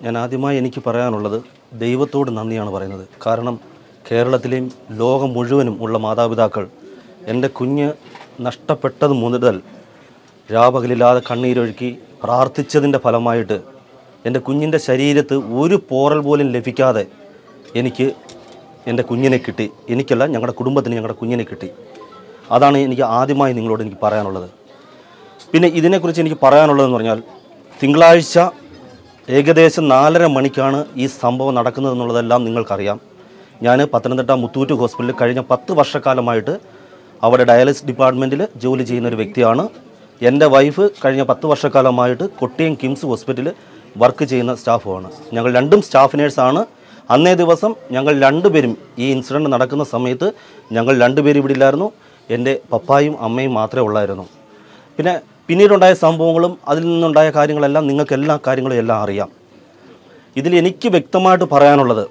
ഞാൻ ആദ്യമായി എനിക്ക് പറയാനുള്ളത് ദൈവത്തോട് നന്ദിയാണ് പറയുന്നത് കാരണം കേരളത്തിലെയും ലോകം മുഴുവനും ഉള്ള മാതാപിതാക്കൾ എൻ്റെ കുഞ്ഞ് നഷ്ടപ്പെട്ടത് മുതൽ രാപകലില്ലാതെ കണ്ണീരൊഴുക്കി പ്രാർത്ഥിച്ചതിൻ്റെ ഫലമായിട്ട് എൻ്റെ കുഞ്ഞിൻ്റെ ശരീരത്ത് ഒരു പോറൽ പോലും ലഭിക്കാതെ എനിക്ക് എൻ്റെ കുഞ്ഞിനെ കിട്ടി എനിക്കല്ല ഞങ്ങളുടെ കുടുംബത്തിന് ഞങ്ങളുടെ കുഞ്ഞിനെ കിട്ടി അതാണ് എനിക്ക് ആദ്യമായി നിങ്ങളോട് എനിക്ക് പറയാനുള്ളത് പിന്നെ ഇതിനെക്കുറിച്ച് എനിക്ക് പറയാനുള്ളതെന്ന് പറഞ്ഞാൽ തിങ്കളാഴ്ച ഏകദേശം നാലര മണിക്കാണ് ഈ സംഭവം നടക്കുന്നത് എന്നുള്ളതെല്ലാം നിങ്ങൾക്കറിയാം ഞാൻ പത്തനംതിട്ട മുത്തൂറ്റ് ഹോസ്പിറ്റലിൽ കഴിഞ്ഞ പത്ത് വർഷക്കാലമായിട്ട് അവിടെ ഡയാലിസിസ് ഡിപ്പാർട്ട്മെൻറ്റിൽ ജോലി ചെയ്യുന്ന ഒരു വ്യക്തിയാണ് എൻ്റെ വൈഫ് കഴിഞ്ഞ പത്ത് വർഷക്കാലമായിട്ട് കൊട്ടിയം കിംസ് ഹോസ്പിറ്റലിൽ വർക്ക് ചെയ്യുന്ന സ്റ്റാഫുമാണ് ഞങ്ങൾ രണ്ടും സ്റ്റാഫ് നേഴ്സാണ് അന്നേ ദിവസം ഞങ്ങൾ രണ്ടുപേരും ഈ ഇൻസിഡൻറ്റ് നടക്കുന്ന സമയത്ത് ഞങ്ങൾ രണ്ടുപേരും ഇവിടെ ഇല്ലായിരുന്നു എൻ്റെ പപ്പായും അമ്മയും മാത്രമേ ഉള്ളായിരുന്നു പിന്നെ പിന്നീടുണ്ടായ സംഭവങ്ങളും അതിൽ നിന്നുണ്ടായ കാര്യങ്ങളെല്ലാം നിങ്ങൾക്ക് എല്ലാ കാര്യങ്ങളും എല്ലാം അറിയാം ഇതിൽ എനിക്ക് വ്യക്തമായിട്ട് പറയാനുള്ളത്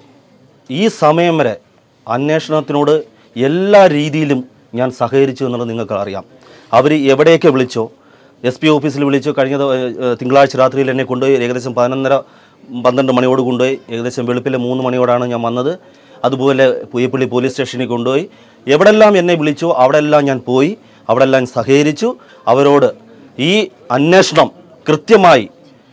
ഈ സമയം വരെ അന്വേഷണത്തിനോട് എല്ലാ രീതിയിലും ഞാൻ സഹകരിച്ചു എന്നുള്ളത് നിങ്ങൾക്ക് അറിയാം അവർ എവിടെയൊക്കെ വിളിച്ചോ എസ് പി ഓഫീസിൽ വിളിച്ചു കഴിഞ്ഞ ദ- ഏഹ് തിങ്കളാഴ്ച രാത്രിയിൽ എന്നെ കൊണ്ടുപോയി ഏകദേശം പതിനൊന്നര പന്ത്രണ്ട് മണിയോട് കൊണ്ടുപോയി ഏകദേശം വെളുപ്പിലെ മൂന്ന് മണിയോടാണ് ഞാൻ വന്നത് അതുപോലെ പുയ്യപ്പള്ളി പോലീസ് സ്റ്റേഷനിൽ കൊണ്ടുപോയി എവിടെല്ലാം എന്നെ വിളിച്ചോ അവിടെല്ലാം ഞാൻ പോയി അവിടെല്ലാം സഹകരിച്ചു അവരോട് ഈ അന്വേഷണം കൃത്യമായി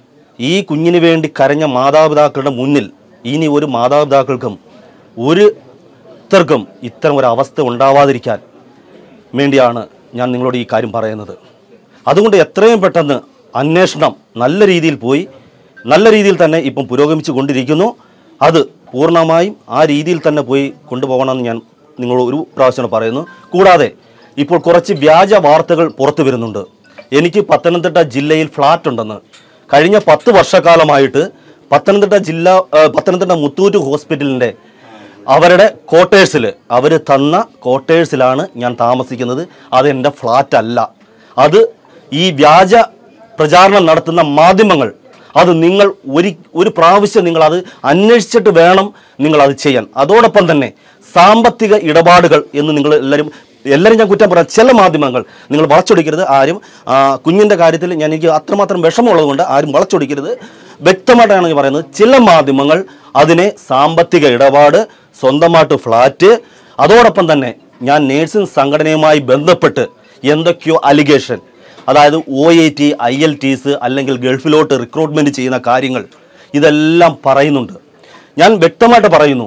ഈ കുഞ്ഞിന് വേണ്ടി കരഞ്ഞ മാതാപിതാക്കളുടെ മുന്നിൽ ഇനി ഒരു മാതാപിതാക്കൾക്കും ഒരു ഇത്തർക്കും ഇത്തരം ഒരു അവസ്ഥ ഉണ്ടാവാതിരിക്കാൻ വേണ്ടിയാണ് ഞാൻ നിങ്ങളോട് ഈ കാര്യം പറയുന്നത് അതുകൊണ്ട് എത്രയും പെട്ടെന്ന് അന്വേഷണം നല്ല രീതിയിൽ പോയി നല്ല രീതിയിൽ തന്നെ ഇപ്പം പുരോഗമിച്ചു കൊണ്ടിരിക്കുന്നു അത് പൂർണ്ണമായും ആ രീതിയിൽ തന്നെ പോയി കൊണ്ടുപോകണമെന്ന് ഞാൻ നിങ്ങളോട് ഒരു പ്രാവശ്യം പറയുന്നു കൂടാതെ ഇപ്പോൾ കുറച്ച് വ്യാജ വാർത്തകൾ പുറത്തു വരുന്നുണ്ട് എനിക്ക് പത്തനംതിട്ട ജില്ലയിൽ ഫ്ലാറ്റ് ഉണ്ടെന്ന് കഴിഞ്ഞ പത്ത് വർഷക്കാലമായിട്ട് പത്തനംതിട്ട ജില്ല ആ, പത്തനംതിട്ട മുത്തൂറ്റ് ഹോസ്പിറ്റലിൻ്റെ അവരുടെ ക്വാർട്ടേഴ്സിൽ അവർ തന്ന ക്വാർട്ടേഴ്സിലാണ് ഞാൻ താമസിക്കുന്നത് അത് എൻ്റെ ഫ്ലാറ്റ് അല്ല അത് ഈ വ്യാജ പ്രചാരണം നടത്തുന്ന മാധ്യമങ്ങൾ അത് നിങ്ങൾ ഒരു ഒരു പ്രാവശ്യം നിങ്ങൾ അത് അന്വേഷിച്ചിട്ട് വേണം നിങ്ങൾ അത് ചെയ്യാൻ അതോടൊപ്പം തന്നെ സാമ്പത്തിക ഇടപാടുകൾ എന്ന് നിങ്ങൾ എല്ലാവരും എല്ലാവരും ഞാൻ കുറ്റം പറയാം ചില മാധ്യമങ്ങൾ നിങ്ങൾ വളച്ചൊടിക്കരുത് ആരും ആ, കുഞ്ഞിൻ്റെ കാര്യത്തിൽ ഞാൻ എനിക്ക് അത്രമാത്രം വിഷമമുള്ളതുകൊണ്ട് ആരും വളച്ചൊടിക്കരുത് വ്യക്തമായിട്ടാണ് ഞാൻ പറയുന്നത് ചില മാധ്യമങ്ങൾ അതിനെ സാമ്പത്തിക ഇടപാട് സ്വന്തമായിട്ട് ഫ്ലാറ്റ് അതോടൊപ്പം തന്നെ ഞാൻ നേഴ്സിംഗ് സംഘടനയുമായി ബന്ധപ്പെട്ട് എന്തൊക്കെയോ അലിഗേഷൻ അതായത് O I T I L ടീസ് അല്ലെങ്കിൽ ഗൾഫിലോട്ട് റിക്രൂട്ട്മെൻറ്റ് ചെയ്യുന്ന കാര്യങ്ങൾ ഇതെല്ലാം പറയുന്നുണ്ട് ഞാൻ വ്യക്തമായിട്ട് പറയുന്നു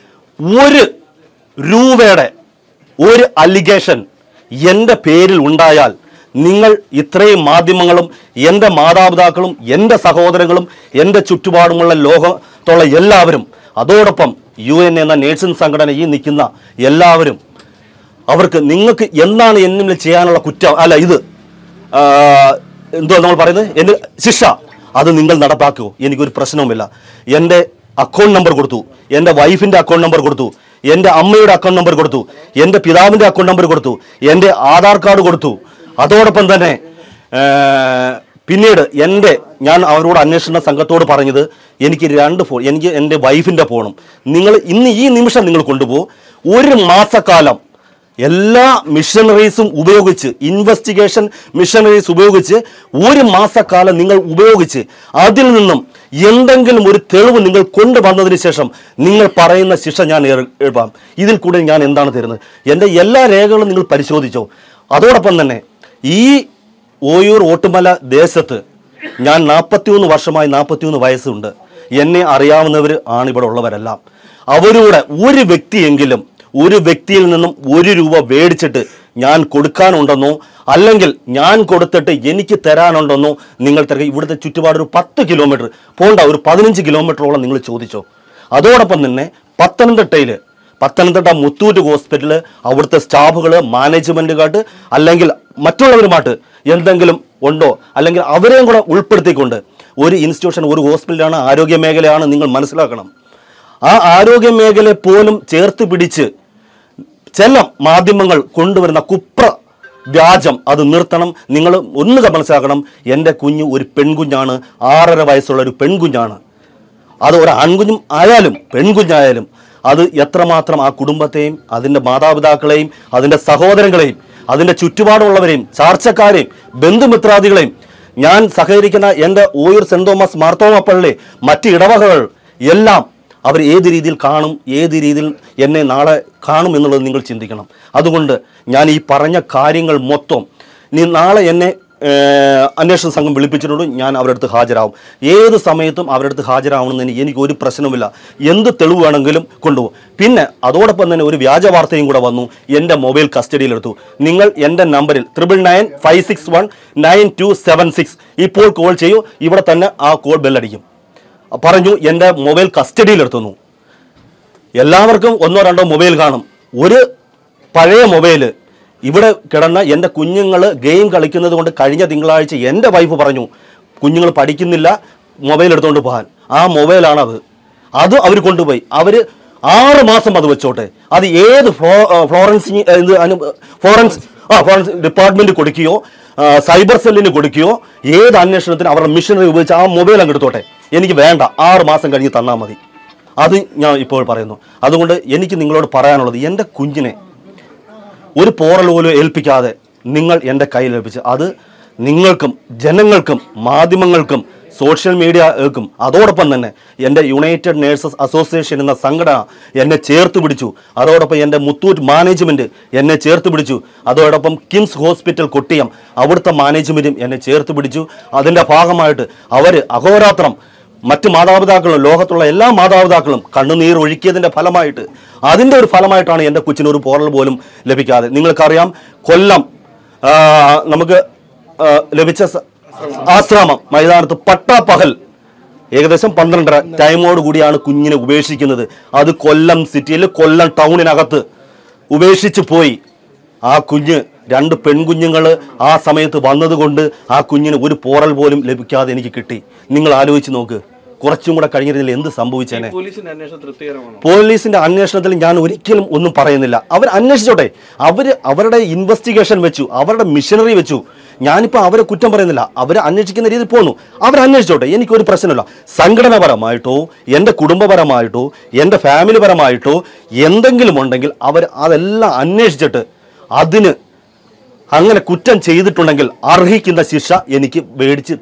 ഒരു രൂപയുടെ ഒരു അലിഗേഷൻ എൻ്റെ പേരിൽ ഉണ്ടായാൽ നിങ്ങൾ ഇത്രയും മാധ്യമങ്ങളും എൻ്റെ മാതാപിതാക്കളും എൻ്റെ സഹോദരങ്ങളും എൻ്റെ ചുറ്റുപാടുമുള്ള ലോകത്തുള്ള എല്ലാവരും അതോടൊപ്പം യു എൻ എന്ന നേഴ്സിംഗ് സംഘടന ഈ നിൽക്കുന്ന എല്ലാവരും അവർക്ക് നിങ്ങൾക്ക് എന്താണ് എന്നിൽ ചെയ്യാനുള്ള കുറ്റം അല്ല ഇത് ആ, എന്തുവാ നമ്മൾ പറയുന്നത് എൻ്റെ ശിക്ഷ അത് നിങ്ങൾ നടപ്പാക്കുമോ എനിക്കൊരു പ്രശ്നവുമില്ല എൻ്റെ അക്കൗണ്ട് നമ്പർ കൊടുത്തു എൻ്റെ വൈഫിൻ്റെ അക്കൗണ്ട് നമ്പർ കൊടുത്തു എൻ്റെ അമ്മയുടെ അക്കൗണ്ട് നമ്പർ കൊടുത്തു എൻ്റെ പിതാവിൻ്റെ അക്കൗണ്ട് നമ്പർ കൊടുത്തു എൻ്റെ ആധാർ കാർഡ് കൊടുത്തു അതോടൊപ്പം തന്നെ ആ, പിന്നീട് എൻ്റെ ഞാൻ അവരോട് അന്വേഷണ സംഘത്തോട് പറഞ്ഞത് എനിക്ക് രണ്ട് ഫോൺ എനിക്ക് എൻ്റെ വൈഫിൻ്റെ ഫോണും നിങ്ങൾ ഇന്ന് ഈ നിമിഷം നിങ്ങൾ കൊണ്ടുപോകും ഒരു മാസക്കാലം എല്ലാ മിഷനറീസും ഉപയോഗിച്ച് ഇൻവെസ്റ്റിഗേഷൻ മിഷനറീസ് ഉപയോഗിച്ച് ഒരു മാസക്കാലം നിങ്ങൾ ഉപയോഗിച്ച് അതിൽ നിന്നും എന്തെങ്കിലും ഒരു തെളിവ് നിങ്ങൾ കൊണ്ടുവന്നതിന് ശേഷം നിങ്ങൾ പറയുന്ന ശിക്ഷ ഞാൻ ഏർ- എഴുതാം ഇതിൽ കൂടെ ഞാൻ എന്താണ് തരുന്നത് എൻ്റെ എല്ലാ രേഖകളും നിങ്ങൾ പരിശോധിച്ചോ അതോടൊപ്പം തന്നെ ഈ ഓയൂർ ഓട്ടുമല ദേശത്ത് ഞാൻ നാൽപ്പത്തിമൂന്ന് വർഷമായി നാൽപ്പത്തിമൂന്ന് വയസ്സുണ്ട് എന്നെ അറിയാവുന്നവർ ആണ് ഇവിടെ ഉള്ളവരെല്ലാം അവരുടെ ഒരു വ്യക്തിയെങ്കിലും ഒരു വ്യക്തിയിൽ നിന്നും ഒരു രൂപ മേടിച്ചിട്ട് ഞാൻ കൊടുക്കാനുണ്ടെന്നോ അല്ലെങ്കിൽ ഞാൻ കൊടുത്തിട്ട് എനിക്ക് തരാനുണ്ടെന്നോ നിങ്ങൾ തിരക്കി ഇവിടുത്തെ ചുറ്റുപാട് ഒരു പത്ത് കിലോമീറ്റർ പോണ്ട ഒരു പതിനഞ്ച് കിലോമീറ്ററോളം നിങ്ങൾ ചോദിച്ചോ അതോടൊപ്പം തന്നെ പത്തനംതിട്ടയിൽ പത്തനംതിട്ട മുത്തൂറ്റ് ഹോസ്പിറ്റൽ അവിടുത്തെ സ്റ്റാഫുകൾ മാനേജ്മെൻറ്റുകാട്ട് അല്ലെങ്കിൽ മറ്റുള്ളവരുമായിട്ട് എന്തെങ്കിലും ഉണ്ടോ അല്ലെങ്കിൽ അവരെയും കൂടെ ഉൾപ്പെടുത്തിക്കൊണ്ട് ഒരു ഇൻസ്റ്റിറ്റ്യൂഷൻ ഒരു ഹോസ്പിറ്റലാണ് ആരോഗ്യ മേഖലയാണ് നിങ്ങൾ മനസ്സിലാക്കണം ആ ആരോഗ്യ മേഖലയെ പോലും ചേർത്ത് പിടിച്ച് ചില മാധ്യമങ്ങൾ കൊണ്ടുവരുന്ന കുപ്ര വ്യാജം അത് നിർത്തണം നിങ്ങൾ ഒന്ന് മനസ്സിലാക്കണം എൻ്റെ കുഞ്ഞ് ഒരു പെൺകുഞ്ഞാണ് ആറര വയസ്സുള്ള ഒരു പെൺകുഞ്ഞാണ് അത് ഒരു ആൺകുഞ്ഞും ആയാലും പെൺകുഞ്ഞായാലും അത് എത്രമാത്രം ആ കുടുംബത്തെയും അതിൻ്റെ മാതാപിതാക്കളെയും അതിൻ്റെ സഹോദരങ്ങളെയും അതിൻ്റെ ചുറ്റുപാടുമുള്ളവരെയും ചാർച്ചക്കാരെയും ബന്ധുമിത്രാദികളെയും ഞാൻ സഹകരിക്കുന്ന എൻ്റെ ഓയൂർ സെന്റ് തോമസ് മാർത്തോമ പള്ളി മറ്റ് ഇടവകകൾ എല്ലാം അവർ ഏത് രീതിയിൽ കാണും ഏത് രീതിയിൽ എന്നെ നാളെ കാണും എന്നുള്ളത് നിങ്ങൾ ചിന്തിക്കണം അതുകൊണ്ട് ഞാൻ ഈ പറഞ്ഞ കാര്യങ്ങൾ മൊത്തം നീ നാളെ എന്നെ ഏഹ്, അന്വേഷണ സംഘം വിളിപ്പിച്ചിട്ടുണ്ട് ഞാൻ അവരുടെ അടുത്ത് ഹാജരാകും ഏത് സമയത്തും അവരുടെ അടുത്ത് ഹാജരാവണമെന്ന് എനിക്ക് ഒരു പ്രശ്നവുമില്ല എന്ത് തെളിവ് വേണമെങ്കിലും കൊണ്ടുപോകും പിന്നെ അതോടൊപ്പം തന്നെ ഒരു വ്യാജ വാർത്തയും കൂടെ വന്നു എൻ്റെ മൊബൈൽ കസ്റ്റഡിയിലെടുത്തു നിങ്ങൾ എൻ്റെ നമ്പറിൽ triple nine five six one nine two seven six ഇപ്പോൾ കോൾ ചെയ്യൂ ഇവിടെ തന്നെ ആ കോൾ ബെല്ലടിക്കും പറഞ്ഞു എൻ്റെ മൊബൈൽ കസ്റ്റഡിയിലെടുത്തുന്നു എല്ലാവർക്കും ഒന്നോ രണ്ടോ മൊബൈൽ കാണും ഒരു പഴയ മൊബൈൽ ഇവിടെ കിടന്ന എൻ്റെ കുഞ്ഞുങ്ങൾ ഗെയിം കളിക്കുന്നത് കൊണ്ട് കഴിഞ്ഞ തിങ്കളാഴ്ച എൻ്റെ വൈഫ് പറഞ്ഞു കുഞ്ഞുങ്ങൾ പഠിക്കുന്നില്ല മൊബൈൽ എടുത്തുകൊണ്ട് പോകാൻ ആ മൊബൈലാണത് അത് അവർ കൊണ്ടുപോയി അവർ ആറ് മാസം അത് വെച്ചോട്ടെ അത് ഏത് ഫ്ലോ ഫ്ലോറൻസ് ഇത് അനു- ഫോറൻസ് ആ ഫോറൻസ് ഡിപ്പാർട്ട്മെന്റ് കൊടുക്കുകയോ ആ, സൈബർ സെല്ലിന് കൊടുക്കുകയോ ഏത് അന്വേഷണത്തിന് അവരുടെ മിഷനറി ഉപയോഗിച്ച് ആ മൊബൈൽ അങ്ങ് എടുത്തോട്ടെ എനിക്ക് വേണ്ട ആറ് മാസം കഴിഞ്ഞ് തന്നാൽ മതി അത് ഞാൻ ഇപ്പോൾ പറയുന്നു അതുകൊണ്ട് എനിക്ക് നിങ്ങളോട് പറയാനുള്ളത് എൻ്റെ കുഞ്ഞിനെ ഒരു പോറൽ പോലും ഏൽപ്പിക്കാതെ നിങ്ങൾ എൻ്റെ കയ്യിൽ ഏൽപ്പിച്ച് അത് നിങ്ങൾക്കും ജനങ്ങൾക്കും മാധ്യമങ്ങൾക്കും സോഷ്യൽ മീഡിയക്കും അതോടൊപ്പം തന്നെ എൻ്റെ യുണൈറ്റഡ് നേഴ്സസ് അസോസിയേഷൻ എന്ന സംഘടന എന്നെ ചേർത്ത് പിടിച്ചു അതോടൊപ്പം എൻ്റെ മുത്തൂറ്റ് മാനേജ്മെൻറ്റ് എന്നെ ചേർത്ത് പിടിച്ചു അതോടൊപ്പം കിംസ് ഹോസ്പിറ്റൽ കൊട്ടിയം അവിടുത്തെ മാനേജ്മെൻറ്റും എന്നെ ചേർത്ത് പിടിച്ചു അതിൻ്റെ ഭാഗമായിട്ട് അവർ അഹോരാത്രം മറ്റ് മാതാപിതാക്കളും ലോകത്തുള്ള എല്ലാ മാതാപിതാക്കളും കണ്ണുനീർ ഒഴുക്കിയതിൻ്റെ ഫലമായിട്ട് അതിൻ്റെ ഒരു ഫലമായിട്ടാണ് എൻ്റെ കൊച്ചിന് ഒരു പോറൽ പോലും ലഭിക്കാതെ നിങ്ങൾക്കറിയാം കൊല്ലം ആ, നമുക്ക് ആ, ലഭിച്ച സ- ആശ്രമം മൈതാനത്ത് പട്ടാപ്പകൽ ഏകദേശം പന്ത്രണ്ടര ടൈമോട് കൂടിയാണ് കുഞ്ഞിനെ ഉപേക്ഷിക്കുന്നത് അത് കൊല്ലം സിറ്റിയിൽ കൊല്ലം ടൗണിനകത്ത് ഉപേക്ഷിച്ച് പോയി ആ കുഞ്ഞ് രണ്ട് പെൺകുഞ്ഞുങ്ങൾ ആ സമയത്ത് വന്നതുകൊണ്ട് ആ കുഞ്ഞിന് ഒരു പോറൽ പോലും ലഭിക്കാതെ എനിക്ക് കിട്ടി നിങ്ങൾ ആലോചിച്ച് നോക്ക് കുറച്ചും കൂടെ കഴിഞ്ഞിരുന്നില്ല എന്ത് സംഭവിച്ചേനെ പോലീസിന്റെ അന്വേഷണം തൃപ്തികരമാണോ പോലീസിന്റെ അന്വേഷണത്തിൽ ഞാൻ ഒരിക്കലും ഒന്നും പറയുന്നില്ല അവർ അന്വേഷിച്ചോട്ടെ അവർ അവരുടെ ഇൻവെസ്റ്റിഗേഷൻ വെച്ചു അവരുടെ മിഷനറി വെച്ചു ഞാനിപ്പോൾ അവരെ കുറ്റം പറയുന്നില്ല അവർ അന്വേഷിക്കുന്ന രീതിയിൽ പോന്നു അവർ അന്വേഷിച്ചോട്ടെ എനിക്കൊരു പ്രശ്നമില്ല സംഘടനാപരമായിട്ടോ എൻ്റെ കുടുംബപരമായിട്ടോ എൻ്റെ ഫാമിലി പരമായിട്ടോ എന്തെങ്കിലും ഉണ്ടെങ്കിൽ അവർ അതെല്ലാം അന്വേഷിച്ചിട്ട് അതിന് അങ്ങനെ കുറ്റം ചെയ്തിട്ടുണ്ടെങ്കിൽ അർഹിക്കുന്ന ശിക്ഷ എനിക്ക് മേടിച്ച്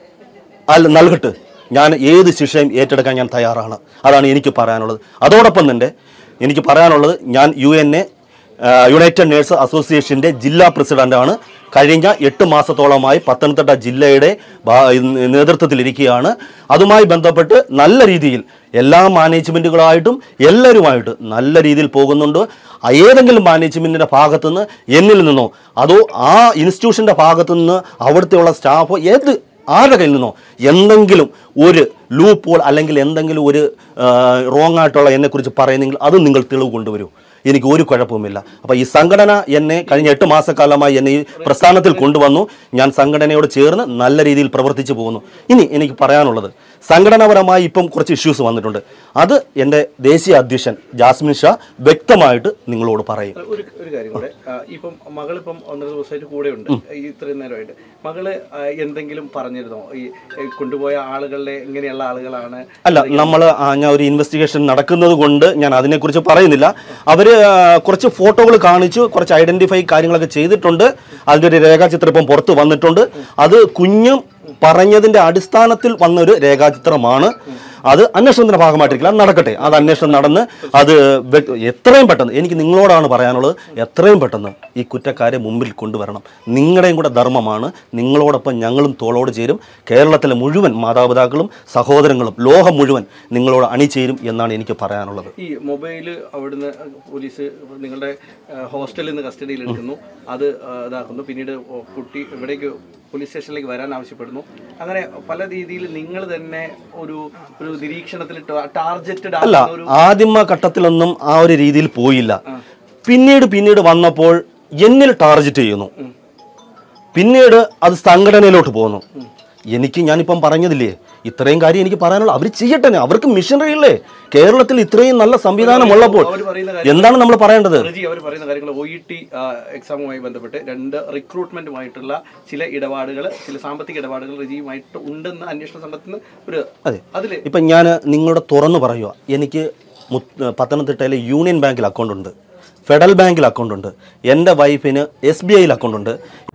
അല്ല നൽകട്ടെ ഞാൻ ഏത് ശിക്ഷയും ഏറ്റെടുക്കാൻ ഞാൻ തയ്യാറാണ് അതാണ് എനിക്ക് പറയാനുള്ളത് അതോടൊപ്പം തന്നെ എനിക്ക് പറയാനുള്ളത് ഞാൻ U N A United Nurse അസോസിയേഷൻ്റെ ജില്ലാ പ്രസിഡന്റാണ് കഴിഞ്ഞ എട്ട് മാസത്തോളമായി പത്തനംതിട്ട ജില്ലയുടെ ഭാ- നേതൃത്വത്തിലിരിക്കുകയാണ് അതുമായി ബന്ധപ്പെട്ട് നല്ല രീതിയിൽ എല്ലാ മാനേജ്മെൻറ്റുകളായിട്ടും എല്ലാവരുമായിട്ട് നല്ല രീതിയിൽ പോകുന്നുണ്ട് ആ ഏതെങ്കിലും മാനേജ്മെൻറ്റിൻ്റെ ഭാഗത്തുനിന്ന് എന്നിൽ നിന്നോ അതോ ആ ഇൻസ്റ്റിറ്റ്യൂഷൻ്റെ ഭാഗത്തുനിന്ന് അവിടുത്തെയുള്ള സ്റ്റാഫോ ഏത് ആരുടെ കയ്യിൽ നിന്നോ എന്തെങ്കിലും ഒരു ലൂപ്പോൾ അല്ലെങ്കിൽ എന്തെങ്കിലും ഒരു റോങ് ആയിട്ടുള്ള എന്നെക്കുറിച്ച് പറയുന്നെങ്കിൽ അത് നിങ്ങൾ തെളിവ് കൊണ്ടുവരൂ എനിക്ക് ഒരു കുഴപ്പവുമില്ല അപ്പോൾ ഈ സംഘടന എന്നെ കഴിഞ്ഞ എട്ട് മാസക്കാലമായി എന്നെ ഈ പ്രസ്ഥാനത്തിൽ കൊണ്ടുവന്നു ഞാൻ സംഘടനയോട് ചേർന്ന് നല്ല രീതിയിൽ പ്രവർത്തിച്ചു പോകുന്നു ഇനി എനിക്ക് പറയാനുള്ളത് സംഘടനാപരമായി ഇപ്പം കുറച്ച് ഇഷ്യൂസ് വന്നിട്ടുണ്ട് അത് എൻ്റെ ദേശീയ അധ്യക്ഷൻ ജാസ്മിൻ ഷാ വ്യക്തമായിട്ട് നിങ്ങളോട് പറയും ഒരു ഒരു കാര്യം കൂടെ ആ, ഇപ്പം മകളിപ്പം ഒന്നര ദിവസമായിട്ട് കൂടെ ഉണ്ട് ഈ ഇത്രയും നേരമായിട്ട് മകള് ആ, എന്തെങ്കിലും പറഞ്ഞിരുന്നോ ഈ ഈ കൊണ്ടുപോയ ആളുകളുടെ എങ്ങനെയുള്ള ആളുകളാണ് അല്ല നമ്മൾ ഞാൻ ഒരു ഇൻവെസ്റ്റിഗേഷൻ നടക്കുന്നത് കൊണ്ട് ഞാൻ അതിനെക്കുറിച്ച് പറയുന്നില്ല അവർ കുറച്ച് ഫോട്ടോകൾ കാണിച്ചു കുറച്ച് ഐഡന്റിഫൈ കാര്യങ്ങളൊക്കെ ചെയ്തിട്ടുണ്ട് അതിൻ്റെ ഒരു രേഖാചിത്രം ഇപ്പം പുറത്ത് വന്നിട്ടുണ്ട് അത് കുഞ്ഞും പറഞ്ഞതിൻ്റെ അടിസ്ഥാനത്തിൽ വന്നൊരു രേഖാചിത്രമാണ് അത് അന്വേഷണത്തിന്റെ ഭാഗമായിട്ടിരിക്കില്ല അത് നടക്കട്ടെ അത് അന്വേഷണം നടന്ന് അത് വ്യ- എത്രയും പെട്ടെന്ന് എനിക്ക് നിങ്ങളോടാണ് പറയാനുള്ളത് എത്രയും പെട്ടെന്ന് ഈ കുറ്റക്കാരെ മുമ്പിൽ കൊണ്ടുവരണം നിങ്ങളുടെയും കൂടെ ധർമ്മമാണ് നിങ്ങളോടൊപ്പം ഞങ്ങളും തോളോട് ചേരും കേരളത്തിലെ മുഴുവൻ മാതാപിതാക്കളും സഹോദരങ്ങളും ലോകം മുഴുവൻ നിങ്ങളോട് അണിചേരും എന്നാണ് എനിക്ക് പറയാനുള്ളത് ഈ മൊബൈല് അവിടുന്ന് പോലീസ് നിങ്ങളുടെ ആ, ഹോസ്റ്റലിൽ നിന്ന് കസ്റ്റഡിയിൽ എടുക്കുന്നു അത് ആ, ഇതാക്കുന്നു പിന്നീട് ഓ, കുട്ടി ഇവിടേക്ക് പോലീസ് സ്റ്റേഷനിലേക്ക് വരാൻ ആവശ്യപ്പെടുന്നു അങ്ങനെ പല രീതിയിൽ നിങ്ങൾ തന്നെ ഒരു ഒരു നിരീക്ഷണത്തിൽ ടാർജറ്റഡ് അല്ല ആകുന്ന ഒരു ആദിമ ഘട്ടത്തിലൊന്നും ആ ഒരു രീതിയിൽ പോയില്ല പിന്നീട് പിന്നീട് വന്നപ്പോൾ എന്നിൽ ടാർജറ്റ് ചെയ്യുന്നു പിന്നീട് അത് സംഘടനയിലോട്ട് പോകുന്നു എനിക്ക് ഞാനിപ്പം പറഞ്ഞതില്ലേ ഇത്രയും കാര്യം എനിക്ക് പറയാനുള്ള അവർ ചെയ്യട്ടെ അവർക്ക് മിഷനറി ഇല്ലേ കേരളത്തിൽ ഇത്രയും നല്ല സംവിധാനം ഉള്ളപ്പോൾ അവർ പറയുന്ന കാര്യം എന്താണ് നമ്മൾ പറയേണ്ടത് റിജി അവർ പറയുന്ന കാര്യങ്ങൾ ഒ ഇ ടി എക്സാമുമായി ബന്ധപ്പെട്ട് രണ്ട് റിക്രൂട്ട്മെന്റുമായിട്ടുള്ള ചില ഇടപാടുകൾ ചില സാമ്പത്തിക ഇടപാടുകൾ റിജിയുമായിട്ട് ഉണ്ടെന്ന് അന്വേഷണ സംഘത്തിന് ഒരു അതെ. അതില് ഇപ്പം ഞാൻ നിങ്ങളോട് തുറന്നു പറയുക എനിക്ക് മുത്ത് പത്തനംതിട്ടയിലെ യൂണിയൻ ബാങ്കിൽ അക്കൗണ്ട് ഉണ്ട് ഫെഡറൽ ബാങ്കിൽ അക്കൗണ്ട് ഉണ്ട് എൻ്റെ വൈഫിന് എസ് ബി ഐയിൽ അക്കൗണ്ട് ഉണ്ട്